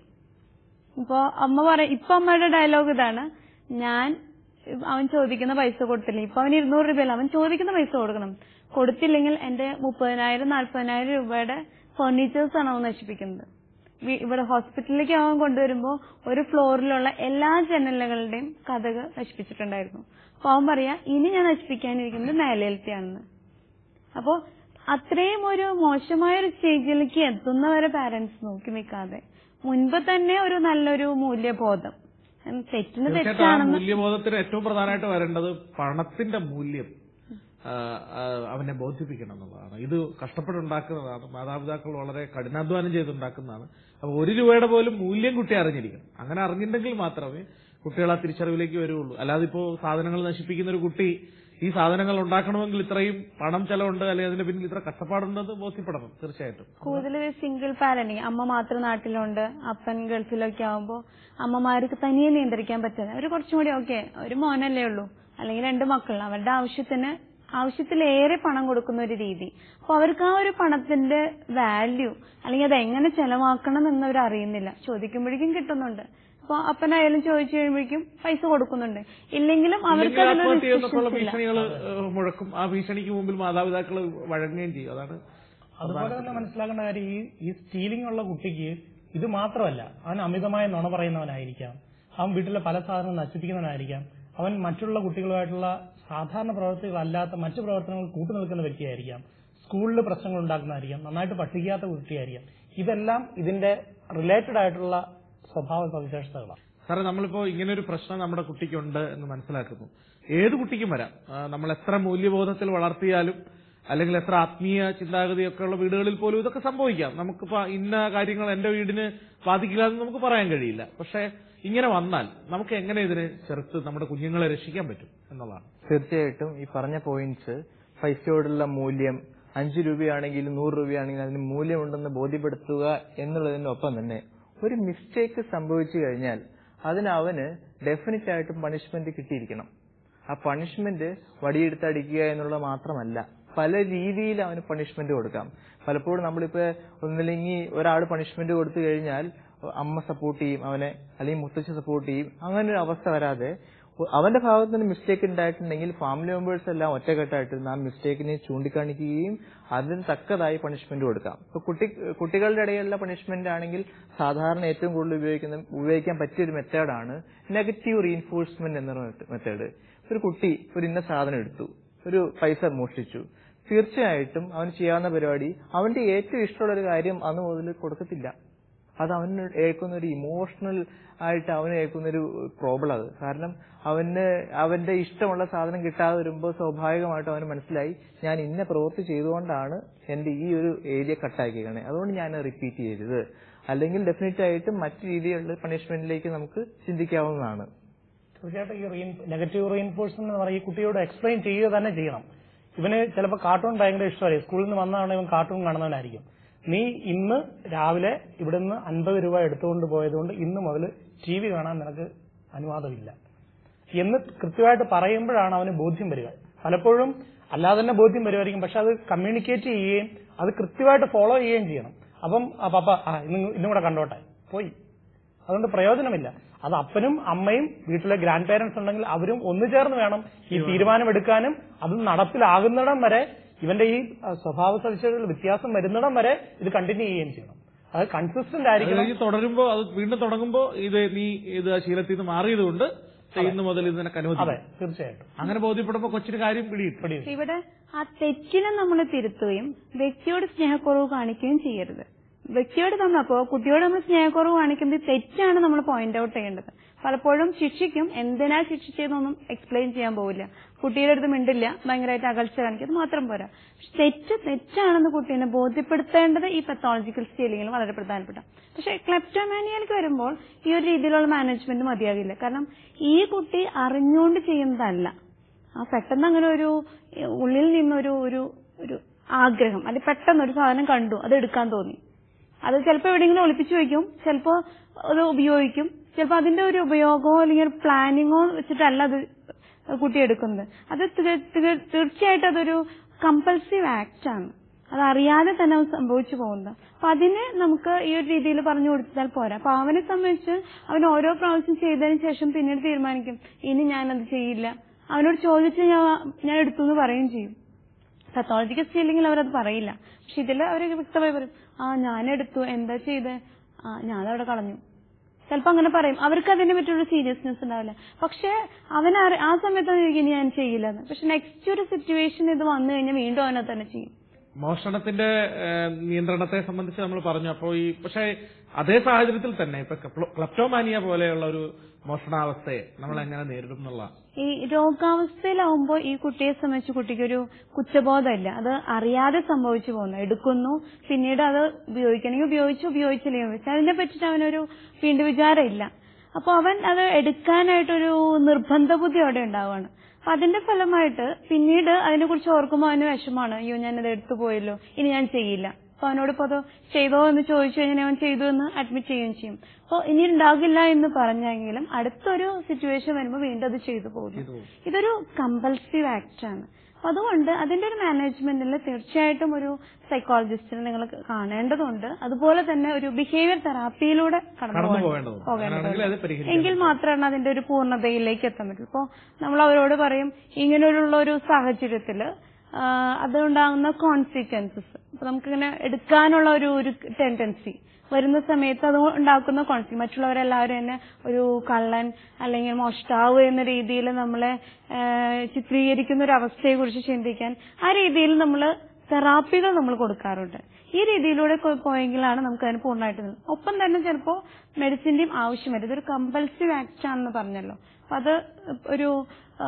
ഇപ്പൊ അമ്മ പറ ഇപ്പൊ അമ്മയുടെ ഡയലോഗ് ഇതാണ് ഞാൻ അവൻ ചോദിക്കുന്ന പൈസ കൊടുത്തില്ല ഇപ്പൊ അവൻ ഇരുന്നൂറ് രൂപയല്ല അവൻ ചോദിക്കുന്ന പൈസ കൊടുക്കണം കൊടുത്തില്ലെങ്കിൽ എന്റെ മുപ്പതിനായിരം നാൽപ്പതിനായിരം രൂപയുടെ ഫർണിച്ചേഴ്സ് ആണ് അവൻ നശിപ്പിക്കുന്നത് വി- ഇവിടെ ഹോസ്പിറ്റലിലേക്ക് അവൻ കൊണ്ടുവരുമ്പോ ഒരു ഫ്ലോറിലുള്ള എല്ലാ ജനലുകളുടെയും കഥക് നശിപ്പിച്ചിട്ടുണ്ടായിരുന്നു അപ്പൊ അവൻ പറയാ ഇനി ഞാൻ നശിപ്പിക്കാനിരിക്കുന്നത് നിലയിലത്തെയാണെന്ന് അപ്പോ അത്രയും ഒരു മോശമായ ഒരു സ്റ്റേജിലേക്ക് എത്തുന്നവരെ പാരന്റ്സ് നോക്കി നിൽക്കാതെ മുൻപ് തന്നെ ഒരു നല്ലൊരു മൂല്യബോധം ഉം, തെറ്റിന് തീർച്ചയായിട്ടും ആ തെറ്റാണെന്ന് മൂല്യബോധത്തിന് ഏറ്റവും പ്രധാനമായിട്ട് വരേണ്ടത് പണത്തിന്റെ മൂല്യം ആ, ആ, അവനെ ബോധിപ്പിക്കണം എന്നുള്ളതാണ് ഇത് കഷ്ടപ്പെട്ടുണ്ടാക്കുന്നതാണ് മാതാപിതാക്കൾ വളരെ കഠിനാധ്വാനം ചെയ്തുണ്ടാക്കുന്നതാണ് അപ്പൊ ഒരു രൂപയുടെ പോലും മൂല്യം കുട്ടി അറിഞ്ഞിരിക്കണം അങ്ങനെ അറിഞ്ഞിട്ടുണ്ടെങ്കിൽ മാത്രമേ കുട്ടികൾ ആ തിരിച്ചറിവിലേക്ക് വരുള്ളൂ അല്ലാതെ ഇപ്പോ സാധനങ്ങൾ നശിപ്പിക്കുന്ന ഒരു കുട്ടി ഈ സാധനങ്ങൾ ഉണ്ടാക്കണമെങ്കിൽ ഇത്രയും പണം ചെലവുണ്ട് അല്ലെങ്കിൽ അതിന്റെ പിന്നിൽ ഇത്ര കഷ്ടപ്പാടുണ്ടെന്ന് ബോധ്യപ്പെടണം തീർച്ചയായിട്ടും കൂടുതൽ സിംഗിൾ പാരന്റിങ് അമ്മ മാത്രം നാട്ടിലുണ്ട് അപ്പൻ ഗൾഫിലൊക്കെ ആവുമ്പോ അമ്മമാർക്ക് തനിയെ നിയന്ത്രിക്കാൻ പറ്റുന്നത് അവര് കുറച്ചും കൂടി ഓക്കെ ഒരു മോനല്ലേ ഉള്ളൂ അല്ലെങ്കിൽ രണ്ട് മക്കൾ അവരുടെ ആവശ്യത്തിന് ആവശ്യത്തിലേറെ പണം കൊടുക്കുന്ന ഒരു രീതി അപ്പൊ അവർക്ക് ആ ഒരു പണത്തിന്റെ വാല്യൂ അല്ലെങ്കിൽ അത് എങ്ങനെ ചെലവാക്കണം എന്നവർ അറിയുന്നില്ല ചോദിക്കുമ്പോഴേക്കും കിട്ടുന്നുണ്ട് അപ്പൊ അപ്പനായാലും ചോദിച്ചു കഴിയുമ്പോഴേക്കും പൈസ കൊടുക്കുന്നുണ്ട് ഇല്ലെങ്കിലും അവർക്ക് ഇല്ലെങ്കിൽ അതിലൊരു ആത്മഹത്യ ചെയ്യുന്നൊക്കെയുള്ള restrictions ഇല്ല ഭീഷണികൾ മുഴക്കും ആ ഭീഷണിക്ക് മുമ്പിൽ മാതാപിതാക്കൾ വഴങ്ങുകയും ചെയ്യും അതാണ് അതുപോലെ തന്നെ മനസ്സിലാക്കേണ്ട കാര്യം ഈ ഈ സ്റ്റീലിംഗ് ഉള്ള കുട്ടിക്ക് ഇത് മാത്രമല്ല അവൻ അമിതമായ നുണ പറയുന്നവനായിരിക്കാം അവൻ വീട്ടിലെ പല സാധനവും നശിപ്പിക്കുന്നവനായിരിക്കാം അവൻ മറ്റുള്ള കുട്ടികളുമായിട്ടുള്ള സാധാരണ പ്രവർത്തികളല്ലാത്ത മറ്റു പ്രവർത്തനങ്ങൾ കൂട്ടുനിൽക്കുന്ന വ്യക്തിയായിരിക്കാം സ്കൂളിൽ പ്രശ്നങ്ങൾ ഉണ്ടാക്കുന്നതായിരിക്കാം നന്നായിട്ട് പഠിക്കാത്ത കുട്ടിയായിരിക്കാം ഇതെല്ലാം ഇതിന്റെ റിലേറ്റഡ് ആയിട്ടുള്ള സ്വഭാവ സവിശേഷതകളാണ് സാറേ നമ്മളിപ്പോ ഇങ്ങനെ ഒരു പ്രശ്നം നമ്മുടെ കുട്ടിക്കുണ്ട് എന്ന് മനസ്സിലാക്കുന്നു ഏത് കുട്ടിക്കും വരാം ആ, നമ്മൾ എത്ര മൂല്യബോധത്തിൽ വളർത്തിയാലും അല്ലെങ്കിൽ എത്ര ആത്മീയ ചിന്താഗതിയൊക്കെ ഉള്ള വീടുകളിൽ പോലും ഇതൊക്കെ സംഭവിക്കാം നമുക്കിപ്പോ ഇന്ന കാര്യങ്ങൾ എന്റെ വീടിന് ബാധിക്കില്ല എന്ന് നമുക്ക് പറയാൻ കഴിയില്ല പക്ഷെ ഇങ്ങനെ വന്നാൽ നമുക്ക് എങ്ങനെ ഇതിനെ ചെറുത്ത് നമ്മുടെ കുഞ്ഞുങ്ങളെ രക്ഷിക്കാൻ പറ്റും എന്നുള്ളതാണ് തീർച്ചയായിട്ടും ഈ പറഞ്ഞ പോയിന്റ്സ് പൈസയോടുള്ള മൂല്യം അഞ്ചു രൂപയാണെങ്കിലും നൂറ് രൂപയാണെങ്കിലും അതിന് മൂല്യമുണ്ടെന്ന് ബോധ്യപ്പെടുത്തുക എന്നുള്ളതിനൊപ്പം തന്നെ ഒരു മിസ്റ്റേക്ക് സംഭവിച്ചു കഴിഞ്ഞാൽ അതിന് അവന് ഡെഫിനറ്റ് ആയിട്ടും പണിഷ്മെന്റ് കിട്ടിയിരിക്കണം ആ പണിഷ്മെന്റ് വടിയെടുത്തടിക്കുക എന്നുള്ളത് മാത്രമല്ല പല രീതിയിൽ അവന് പണിഷ്മെന്റ് കൊടുക്കാം പലപ്പോഴും നമ്മളിപ്പോ ഒന്നില്ലെങ്കിൽ ഒരാൾ പണിഷ്മെന്റ് കൊടുത്തു കഴിഞ്ഞാൽ അമ്മ സപ്പോർട്ട് ചെയ്യും അവനെ അല്ലെങ്കിൽ മുത്തച്ഛ സപ്പോർട്ട് ചെയ്യും അങ്ങനെ ഒരു അവസ്ഥ വരാതെ അവന്റെ ഭാഗത്ത് നിന്ന് മിസ്റ്റേക്ക് ഉണ്ടായിട്ടുണ്ടെങ്കിൽ ഫാമിലി മെമ്പേഴ്സ് എല്ലാം ഒറ്റക്കെട്ടായിട്ട് ആ മിസ്റ്റേക്കിനെ ചൂണ്ടിക്കാണിക്കുകയും അതിന് തക്കതായി പണിഷ്മെന്റ് കൊടുക്കാം ഇപ്പൊ കുട്ടി കുട്ടികളുടെ ഇടയിലുള്ള പണിഷ്മെന്റ് ആണെങ്കിൽ സാധാരണ ഏറ്റവും കൂടുതൽ ഉപയോഗിക്കുന്ന ഉപയോഗിക്കാൻ പറ്റിയ ഒരു മെത്തേഡാണ് നെഗറ്റീവ് റീൻഫോഴ്സ്മെന്റ് എന്ന മെത്തേഡ് ഒരു കുട്ടി ഒരു ഇന്ന സാധനം എടുത്തു ഒരു പൈസ മോഷ്ടിച്ചു തീർച്ചയായിട്ടും അവന് ചെയ്യാവുന്ന പരിപാടി അവന്റെ ഏറ്റവും ഇഷ്ടമുള്ള ഒരു കാര്യം അന്ന് മുതൽ കൊടുക്കത്തില്ല അത് അവന് ഏൽക്കുന്ന ഒരു ഇമോഷണൽ ആയിട്ട് അവന് ഏൽക്കുന്ന ഒരു പ്രോബ്ലം അത് കാരണം അവന് അവന്റെ ഇഷ്ടമുള്ള സാധനം കിട്ടാതെ വരുമ്പോൾ സ്വാഭാവികമായിട്ടും അവന് മനസ്സിലായി ഞാൻ ഇന്ന പ്രവൃത്തി ചെയ്തുകൊണ്ടാണ് എന്റെ ഈ ഒരു ഏരിയ കട്ടാക്കിയേക്കണേ അതുകൊണ്ട് ഞാൻ റിപ്പീറ്റ് ചെയ്തത് അല്ലെങ്കിൽ ഡെഫിനറ്റ് ആയിട്ടും മറ്റു രീതിയിലുള്ള പണിഷ്മെന്റിലേക്ക് നമുക്ക് ചിന്തിക്കാവുന്നതാണ് തീർച്ചയായിട്ടും ഈ റീൻ നെഗറ്റീവ് റീൻഫോഴ്സ്മെന്റ് എന്ന് പറയുന്നത് ഈ കുട്ടിയോട് എക്സ്പ്ലെയിൻ ചെയ്യുക തന്നെ ചെയ്യണം ഇവന് ചിലപ്പോൾ കാർട്ടൂൺ ഭയങ്കര ഇഷ്ടമായിരിക്കും സ്കൂളിൽ നിന്ന് വന്നതാണ് ഇവൻ കാർട്ടൂൺ കാണുന്നവനായിരിക്കും നീ ഇന്ന് രാവിലെ ഇവിടുന്ന് അൻപത് രൂപ എടുത്തുകൊണ്ട് പോയതുകൊണ്ട് ഇന്ന് മുതൽ ടി വി കാണാൻ നിനക്ക് അനുവാദമില്ല എന്ന് കൃത്യമായിട്ട് പറയുമ്പോഴാണ് അവന് ബോധ്യം വരിക പലപ്പോഴും അല്ലാതെ തന്നെ ബോധ്യം വരുമായിരിക്കും പക്ഷെ അത് കമ്മ്യൂണിക്കേറ്റ് ചെയ്യുകയും അത് കൃത്യമായിട്ട് ഫോളോ ചെയ്യുകയും ചെയ്യണം അപ്പം ആ പപ്പ ആ ഇന്ന് ഇന്നും കൂടെ കണ്ടോട്ടെ പോയി അതുകൊണ്ട് പ്രയോജനമില്ല അത് അപ്പനും അമ്മയും വീട്ടിലെ ഗ്രാൻഡ് പേരൻസ് ഉണ്ടെങ്കിൽ അവരും ഒന്നു ചേർന്ന് വേണം ഈ തീരുമാനം എടുക്കാനും അത് നടപ്പിലാകുന്നിടം വരെ ഇവന്റെ ഈ ആ, സ്വഭാവ സവിശേഷതകൾ വ്യത്യാസം വരുന്നിടം വരെ ഇത് കണ്ടിന്യൂ ചെയ്യുകയും ചെയ്യണം അത് കൺസിസ്റ്റന്റ് അത് ആയിരിക്കണം കഴിഞ്ഞ് തുടരുമ്പോ അത് വീണ്ടും തുടങ്ങുമ്പോ ഇത് നീ ഇത് ആ ശീലത്തിൽ നിന്ന് മാറിയത് കൊണ്ട് ഇന്ന് മുതൽ ഇത് നിനക്ക് അതെ അനുവദിക്കും തീർച്ചയായിട്ടും അങ്ങനെ ബോധ്യപ്പെടുമ്പോ കൊച്ചിന് കാര്യം പിടിയിട്ടു പിടി ഇവിടെ ആ തെറ്റിനെ നമ്മൾ തിരുത്തുകയും വ്യക്തിയോട് സ്നേഹക്കുറവ് കാണിക്കുകയും ചെയ്യരുത് വ്യക്തിയോട് നമ്മൾ അപ്പോ കുട്ടിയോട് നമ്മൾ സ്നേഹക്കുറവ് കാണിക്കുന്നത് തെറ്റാണ് നമ്മൾ പോയിന്റ് ഔട്ട് ചെയ്യേണ്ടത് പലപ്പോഴും ശിക്ഷിക്കും എന്തിനാ ശിക്ഷിച്ചതെന്നൊന്നും എക്സ്പ്ലെയിൻ ചെയ്യാൻ പോവില്ല കുട്ടിയുടെ അടുത്ത് മിണ്ടില്ല ഭയങ്കരമായിട്ട് അകൽച്ച കാണിക്കും അത് മാത്രം പോരാ പക്ഷെ തെറ്റ് തെറ്റാണെന്ന് കുട്ടീനെ ബോധ്യപ്പെടുത്തേണ്ടത് ഈ പത്തോളജിക്കൽ സ്കെയിലിംഗിൽ വളരെ പ്രധാനപ്പെട്ട പക്ഷെ ക്ലെപ്റ്റോമാനിയയിലേക്ക് വരുമ്പോൾ ഈ ഒരു രീതിയിലുള്ള മാനേജ്മെന്റ് മതിയാകില്ല കാരണം ഈ കുട്ടി അറിഞ്ഞുകൊണ്ട് ചെയ്യുന്നതല്ല ആ പെട്ടെന്ന് അങ്ങനെ ഒരു ഏ, ഉള്ളിൽ നിന്നൊരു ഒരു ഒരു ആഗ്രഹം അത് പെട്ടെന്ന് ഒരു സാധനം കണ്ടു അത് എടുക്കാൻ തോന്നി അത് ചിലപ്പോൾ എവിടെയെങ്കിലും ഒളിപ്പിച്ചു വെക്കും ചിലപ്പോൾ അത് ഉപയോഗിക്കും ചിലപ്പോൾ അതിന്റെ ഒരു ഉപയോഗമോ അല്ലെങ്കിൽ ഒരു പ്ലാനിങ്ങോ വെച്ചിട്ടല്ല അത് കുട്ടി എടുക്കുന്നത് അത് തീ- തീ- തീർച്ചയായിട്ടും അതൊരു കമ്പൽസീവ് ആക്ട് ആണ് അത് അറിയാതെ തന്നെ അത് സംഭവിച്ചു പോകുന്നത് അപ്പൊ അതിന് നമുക്ക് ഈ ഒരു രീതിയിൽ പറഞ്ഞു കൊടുത്താൽ പോരാ അപ്പൊ അവനെ സംബന്ധിച്ച് അവൻ ഓരോ പ്രാവശ്യം ചെയ്തതിന് ശേഷം പിന്നീട് തീരുമാനിക്കും ഇനി ഞാനത് ചെയ്യില്ല അവനോട് ചോദിച്ച് ഞാൻ ഞാൻ എടുത്തു എന്ന് പറയുകയും ചെയ്യും പത്തോളജിക്കൽ സ്റ്റീലിംഗിൽ അവരത് പറയില്ല പക്ഷെ ഇതിൽ അവർ വ്യക്തമായി പറയും ആ ഞാൻ എടുത്തു എന്താ ചെയ്തേ ആ ഞാനവിടെ കളഞ്ഞു ചിലപ്പോ അങ്ങനെ പറയും അവർക്ക് അതിനെ പറ്റിയൊരു സീരിയസ്നെസ് ഉണ്ടാവില്ല പക്ഷെ അവൻ ആ സമയത്ത് അവൻ ചോദിക്കും, ഇനി ഞാൻ ചെയ്യില്ലെന്ന് പക്ഷെ നെക്സ്റ്റ് ഒരു സിറ്റുവേഷൻ ഇത് വന്നു കഴിഞ്ഞാൽ വീണ്ടും അവനെ തന്നെ ചെയ്യും മോഷണത്തിന്റെ ഏഹ്, നിയന്ത്രണത്തെ സംബന്ധിച്ച് നമ്മൾ പറഞ്ഞു അപ്പോൾ ഈ പക്ഷേ അതേ സാഹചര്യത്തിൽ തന്നെ ഇപ്പൊ ക്ലപ്റ്റോമാനിയ പോലെയുള്ള ഒരു മോഷണാവസ്ഥയെ നമ്മൾ എങ്ങനെ നേരിടും എന്നുള്ള ഈ രോഗാവസ്ഥയിലാവുമ്പോൾ ഈ കുട്ടിയെ സംബന്ധിച്ച് കുട്ടിക്ക് ഒരു കുറ്റബോധമില്ല അത് അറിയാതെ സംഭവിച്ചു പോകുന്നു എടുക്കുന്നു പിന്നീട് അത് ഉപയോഗിക്കണമെങ്കിൽ ഉപയോഗിച്ചു ഉപയോഗിച്ചില്ലെങ്കിൽ ഉപയോഗിച്ചു അതിനെ പറ്റിയിട്ട് അവനൊരു വീണ്ടും വിചാരമില്ല അപ്പൊ അവൻ അത് എടുക്കാനായിട്ടൊരു നിർബന്ധ ബുദ്ധി അവിടെ ഉണ്ടാവുകയാണ് അപ്പൊ അതിന്റെ ഫലമായിട്ട് പിന്നീട് അതിനെക്കുറിച്ച് ഓർക്കുമ്പോൾ അവന് വിഷമാണ് അയ്യോ ഞാനത് എടുത്തു പോയല്ലോ ഇനി ഞാൻ ചെയ്യില്ല അപ്പൊ അവനോട് ഇപ്പൊ അത് ചെയ്തോ എന്ന് ചോദിച്ചു കഴിഞ്ഞാൽ അവൻ ചെയ്തു എന്ന് അഡ്മിറ്റ് ചെയ്യുകയും ചെയ്യും അപ്പോൾ ഇനി ഉണ്ടാകില്ല എന്ന് പറഞ്ഞെങ്കിലും അടുത്തൊരു സിറ്റുവേഷൻ വരുമ്പോൾ വീണ്ടും അത് ചെയ്തു പോകുന്നു ഇതൊരു കമ്പൽസീവ് ആക്ട് ആണ് അപ്പൊ അതുകൊണ്ട് അതിന്റെ ഒരു മാനേജ്മെന്റിൽ തീർച്ചയായിട്ടും ഒരു സൈക്കോളജിസ്റ്റിനെ നിങ്ങൾ കാണേണ്ടതുണ്ട് അതുപോലെ തന്നെ ഒരു ബിഹേവിയർ തെറാപ്പിയിലൂടെ കടന്നു കടന്നു പോകേണ്ട- പോകേണ്ടതുണ്ട് അങ്ങനെയാണെങ്കിൽ അത് പരിഹരിക്കാം എങ്കിൽ മാത്രമാണ് അതിന്റെ ഒരു പൂർണ്ണതയിലേക്ക് എത്താൻ പറ്റുള്ളൂ ഇപ്പോ നമ്മൾ അവരോട് പറയും ഇങ്ങനെയുള്ള ഒരു സാഹചര്യത്തില് ആ, അതുണ്ടാകുന്ന കോൺസിക്വൻസസ് അപ്പൊ നമുക്കിങ്ങനെ എടുക്കാനുള്ള ഒരു ഒരു ടെൻഡൻസി വരുന്ന സമയത്ത് അത് ഉണ്ടാക്കുന്ന കോൺസി മറ്റുള്ളവരെല്ലാവരും തന്നെ ഒരു കള്ളൻ അല്ലെങ്കിൽ മോഷ്ടാവ് എന്ന രീതിയിൽ നമ്മളെ ആ, ചിത്രീകരിക്കുന്ന ഒരു അവസ്ഥയെ കുറിച്ച് ചിന്തിക്കാൻ ആ രീതിയിൽ നമ്മൾ തെറാപ്പികൾ നമ്മൾ കൊടുക്കാറുണ്ട് ഈ രീതിയിലൂടെ കൊ- പോയെങ്കിലാണ് നമുക്ക് അതിന് പൂർണ്ണമായിട്ട് നിൽക്കുന്നത്. ഒപ്പം തന്നെ ചിലപ്പോൾ മെഡിസിന്റെയും ആവശ്യം വരും ഇതൊരു കമ്പൽസീവ് ആക്ട് ആണെന്ന് പറഞ്ഞല്ലോ അപ്പൊ അത് ഒരു ആ,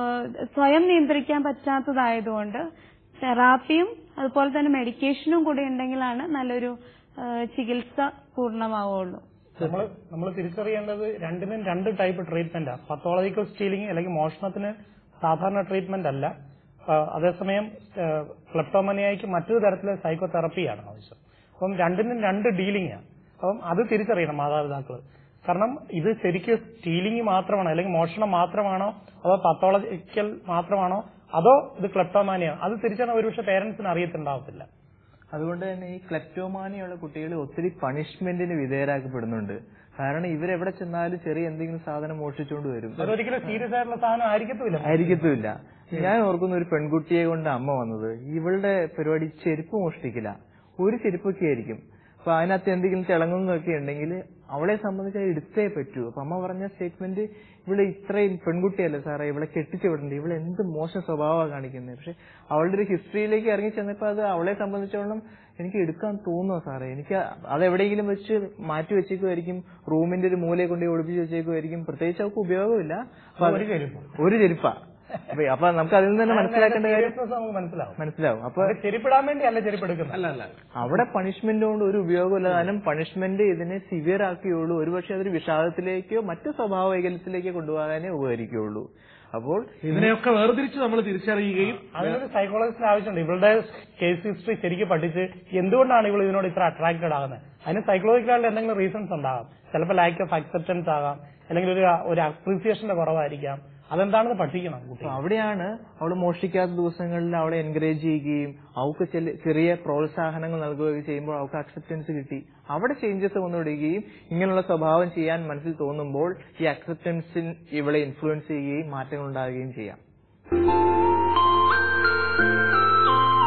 സ്വയം നിയന്ത്രിക്കാൻ പറ്റാത്തതായതുകൊണ്ട് തെറാപ്പിയും അതുപോലെ തന്നെ മെഡിക്കേഷനും കൂടി ഉണ്ടെങ്കിലാണ് നല്ലൊരു ആ, ചികിത്സ പൂർണ്ണമാവുള്ളൂ നമ്മൾ നമ്മൾ തിരിച്ചറിയേണ്ടത് രണ്ടിനും രണ്ട് ടൈപ്പ് ട്രീറ്റ്മെന്റാ പത്തോളജിക്കൽ സ്റ്റീലിംഗ് അല്ലെങ്കിൽ മോഷണത്തിന് സാധാരണ ട്രീറ്റ്മെന്റ് അല്ല ആ, അതേസമയം ക്ലെപ്റ്റോമനിയായിക്ക് മറ്റൊരു തരത്തിലെ സൈക്കോ തെറപ്പിയാണ് ആവശ്യം അപ്പം രണ്ടിനും രണ്ട് ഡീലിംഗ് ആണ് അപ്പം അത് തിരിച്ചറിയണം മാതാപിതാക്കൾ കാരണം ഇത് ശരിക്കും സ്റ്റീലിംഗ് മാത്രമാണോ അല്ലെങ്കിൽ മോഷണം മാത്രമാണോ അതോ പത്തോളജിക്കൽ മാത്രമാണോ അതോ ഇത് ക്ലെപ്റ്റോമാനിയാണോ അത് തിരിച്ചറിയാൻ ഒരുപക്ഷെ പേരൻസിന് അറിയത്തുണ്ടാവത്തില്ല അതുകൊണ്ട് തന്നെ ഈ ക്ലെപ്റ്റോമാനിയുള്ള കുട്ടികൾ ഒത്തിരി പണിഷ്മെന്റിന് വിധേയരാക്കപ്പെടുന്നുണ്ട് കാരണം ഇവരെവിടെ ചെന്നാലും ചെറിയ എന്തെങ്കിലും സാധനം മോഷ്ടിച്ചുകൊണ്ട് വരും അതൊരിക്കലും സീരിയസ് ആയിട്ടുള്ള സാധനം ആയിരിക്കത്തുമില്ല ആയിരിക്കത്തുമില്ല ഞാൻ ഓർക്കുന്ന ഒരു പെൺകുട്ടിയെ കൊണ്ട് അമ്മ വന്നത് ഇവളുടെ പരിപാടി ചെരുപ്പ് മോഷ്ടിക്കില്ല ഒരു ചെരുപ്പൊക്കെ ആയിരിക്കും അപ്പൊ അതിനകത്ത് എന്തെങ്കിലും തിളങ്ങുന്നതൊക്കെ ഉണ്ടെങ്കിൽ അവളെ സംബന്ധിച്ച് അത് എടുത്തേ പറ്റൂ അപ്പൊ അമ്മ പറഞ്ഞ സ്റ്റേറ്റ്മെന്റ് ഇവിടെ ഇത്രയും പെൺകുട്ടിയല്ലേ സാറേ ഇവളെ കെട്ടിച്ചു വിടണ്ടേ ഇവളെ എന്ത് മോശം സ്വഭാവമാണ് കാണിക്കുന്നത് പക്ഷെ അവളുടെ ഒരു ഹിസ്റ്ററിയിലേക്ക് ഇറങ്ങി ചെന്നപ്പോ അത് അവളെ സംബന്ധിച്ചോളം എനിക്ക് എടുക്കാൻ തോന്നുക സാറേ എനിക്ക് അത് എവിടെയെങ്കിലും വെച്ച് മാറ്റി വെച്ചേക്കുമായിരിക്കും റൂമിന്റെ ഒരു മൂലയെ കൊണ്ട് ഒളിപ്പിച്ച് വെച്ചേക്കുമായിരിക്കും പ്രത്യേകിച്ച് അവർക്ക് ഉപയോഗമില്ല അപ്പൊ അത് ഒരു ചെരുപ്പ് ഒരു ചെരുപ്പാ അപ്പൊ അപ്പൊ നമുക്ക് അതിൽ നിന്ന് തന്നെ മനസ്സിലാക്കേണ്ട കാര്യം Seriousness നമുക്ക് മനസ്സിലാവും മനസ്സിലാവും അപ്പൊ അത് ചെരുപ്പിടാൻ വേണ്ടി അല്ല ചെരുപ്പ് എടുക്കുന്നത് അല്ല അല്ല അവിടെ പണിഷ്മെന്റ് കൊണ്ട് ഒരു ഉപയോഗമില്ല കാരണം പണിഷ്മെന്റ് ഇതിനെ സിവിയർ ആക്കിയുള്ളൂ ഒരുപക്ഷെ അതൊരു വിഷാദത്തിലേക്കോ മറ്റു സ്വഭാവ വൈകല്യത്തിലേക്കോ കൊണ്ടുപോകാനേ ഉപകരിക്കുകയുള്ളൂ അപ്പോൾ ഇതിനെയൊക്കെ വേർതിരിച്ച് നമ്മൾ തിരിച്ചറിയുകയും അതിനൊരു സൈക്കോളജിസ്റ്റിന് ആവശ്യമുണ്ട് ഇവളുടെ കേസ് ഹിസ്റ്ററി ശരിക്കും പഠിച്ച് എന്തുകൊണ്ടാണ് ഇവൾ ഇതിനോട് ഇത്ര അട്രാക്റ്റഡ് ആകുന്നത് അതിന് സൈക്കോളജിക്കലായിട്ട് എന്തെങ്കിലും റീസൺസ് ഉണ്ടാകാം ചിലപ്പോൾ ലാക്ക് ഓഫ് അക്സെപ്റ്റൻസ് ആകാം അല്ലെങ്കിൽ ഒരു ഒരു അപ്രീസിയേഷന്റെ കുറവായിരിക്കാം അതെന്താണെന്ന് പഠിക്കണം കുട്ടി അപ്പൊ അവിടെയാണ് അവൾ മോഷ്ടിക്കാത്ത ദിവസങ്ങളിൽ അവളെ എൻകറേജ് ചെയ്യുകയും അവൾക്ക് ചില ചെറിയ പ്രോത്സാഹനങ്ങൾ നൽകുകയും ചെയ്യുമ്പോൾ അവൾക്ക് അക്സെപ്റ്റൻസ് കിട്ടി അവിടെ ചേഞ്ചസ് വന്നുവിടുകയും ഇങ്ങനെയുള്ള സ്വഭാവം ചെയ്യാൻ മനസ്സിൽ തോന്നുമ്പോൾ ഈ അക്സെപ്റ്റൻസിൽ ഇവളെ ഇൻഫ്ലുവൻസ് ചെയ്യുകയും മാറ്റങ്ങൾ ഉണ്ടാകുകയും ചെയ്യാം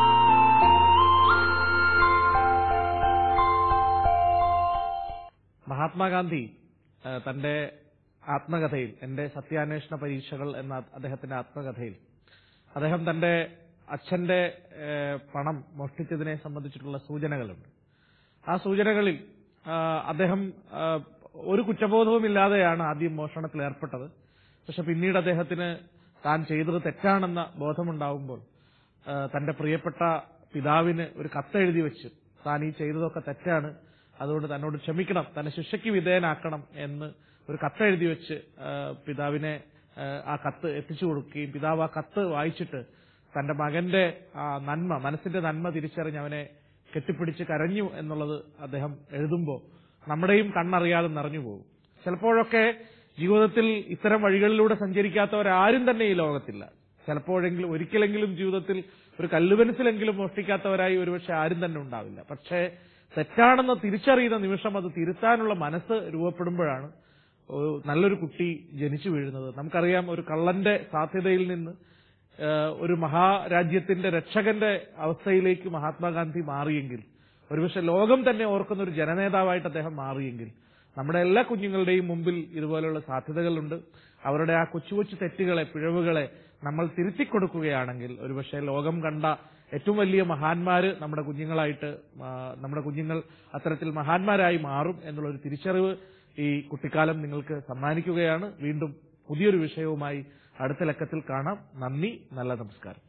മഹാത്മാഗാന്ധി ആ, തന്റെ ആത്മകഥയിൽ എന്റെ സത്യാന്വേഷണ പരീക്ഷകൾ എന്ന അദ്ദേഹത്തിന്റെ ആത്മകഥയിൽ അദ്ദേഹം തന്റെ അച്ഛന്റെ ഏ, പണം മോഷ്ടിച്ചതിനെ സംബന്ധിച്ചിട്ടുള്ള സൂചനകളുണ്ട് ആ സൂചനകളിൽ ആ, അദ്ദേഹം ആ, ഒരു കുറ്റബോധവുമില്ലാതെയാണ് ആദ്യം മോഷണത്തിൽ ഏർപ്പെട്ടത് പക്ഷെ പിന്നീട് അദ്ദേഹത്തിന് താൻ ചെയ്തത് തെറ്റാണെന്ന ബോധമുണ്ടാവുമ്പോൾ ആ, തന്റെ പ്രിയപ്പെട്ട പിതാവിന് ഒരു കത്തെഴുതി വെച്ച് താൻ ഈ ചെയ്തതൊക്കെ തെറ്റാണ് അതുകൊണ്ട് തന്നോട് ക്ഷമിക്കണം തന്നെ ശിക്ഷയ്ക്ക് വിധേയനാക്കണം എന്ന് ഒരു കത്തെഴുതി വെച്ച് ആ, പിതാവിനെ ആ, ആ കത്ത് എത്തിച്ചു കൊടുക്കുകയും പിതാവ് ആ കത്ത് വായിച്ചിട്ട് തന്റെ മകന്റെ ആ നന്മ മനസ്സിന്റെ നന്മ തിരിച്ചറിഞ്ഞ് അവനെ കെട്ടിപ്പിടിച്ച് കരഞ്ഞു എന്നുള്ളത് അദ്ദേഹം എഴുതുമ്പോൾ നമ്മുടെയും കണ്ണറിയാതെ നിറഞ്ഞു പോകും ചിലപ്പോഴൊക്കെ ജീവിതത്തിൽ ഇത്തരം വഴികളിലൂടെ സഞ്ചരിക്കാത്തവരാരും തന്നെ ഈ ലോകത്തില്ല ചിലപ്പോഴെങ്കിലും ഒരിക്കലെങ്കിലും ജീവിതത്തിൽ ഒരു കല്ലുപെൻസിലെങ്കിലും മോഷ്ടിക്കാത്തവരായി ഒരുപക്ഷെ ആരും തന്നെ ഉണ്ടാവില്ല പക്ഷേ തെറ്റാണെന്ന് തിരിച്ചറിയുന്ന നിമിഷം അത് തിരുത്താനുള്ള മനസ്സ് രൂപപ്പെടുമ്പോഴാണ് ഒരു നല്ലൊരു കുട്ടി ജനിച്ചു വീഴുന്നത് നമുക്കറിയാം ഒരു കള്ളന്റെ സാധ്യതയിൽ നിന്ന് ഏഹ്, ഒരു മഹാരാജ്യത്തിന്റെ രക്ഷകന്റെ അവസ്ഥയിലേക്ക് മഹാത്മാഗാന്ധി മാറിയെങ്കിൽ ഒരുപക്ഷെ ലോകം തന്നെ ഓർക്കുന്ന ഒരു ജനനേതാവായിട്ട് അദ്ദേഹം മാറിയെങ്കിൽ നമ്മുടെ എല്ലാ കുഞ്ഞുങ്ങളുടെയും മുമ്പിൽ ഇതുപോലെയുള്ള സാധ്യതകളുണ്ട് അവരുടെ ആ കൊച്ചു കൊച്ചു തെറ്റുകളെ പിഴവുകളെ നമ്മൾ തിരുത്തി കൊടുക്കുകയാണെങ്കിൽ ഒരുപക്ഷെ ലോകം കണ്ട ഏറ്റവും വലിയ മഹാന്മാര് നമ്മുടെ കുഞ്ഞുങ്ങളായിട്ട് ആ, നമ്മുടെ കുഞ്ഞുങ്ങൾ അത്തരത്തിൽ മഹാന്മാരായി മാറും എന്നുള്ള ഒരു തിരിച്ചറിവ് ഈ കുട്ടിക്കാലം നിങ്ങൾക്ക് സമ്മാനിക്കുകയാണ് വീണ്ടും പുതിയൊരു വിഷയവുമായി അടുത്ത ലക്കത്തിൽ കാണാം നന്ദി നല്ല നമസ്കാരം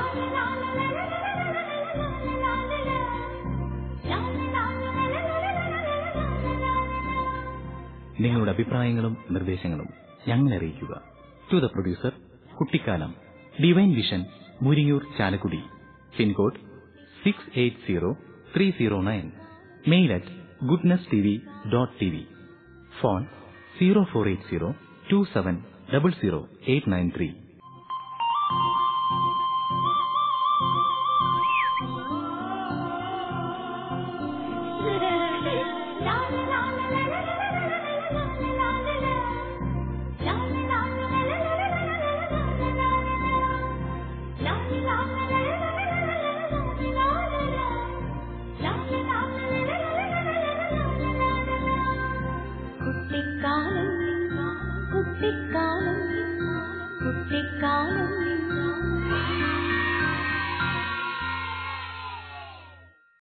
നിങ്ങളുടെ അഭിപ്രായങ്ങളും നിർദ്ദേശങ്ങളും ഞങ്ങളെ അറിയിക്കുക ടു ദ പ്രൊഡ്യൂസർ കുട്ടിക്കാലം divine vision Muringoor Chalakudy pincode six eight zero three zero nine mail at goodness T V dot T V phone zero four eight zero two seven double zero eight nine three കുട്ടിക്കാലം കുട്ടിക്കാലം കുട്ടിക്കാലം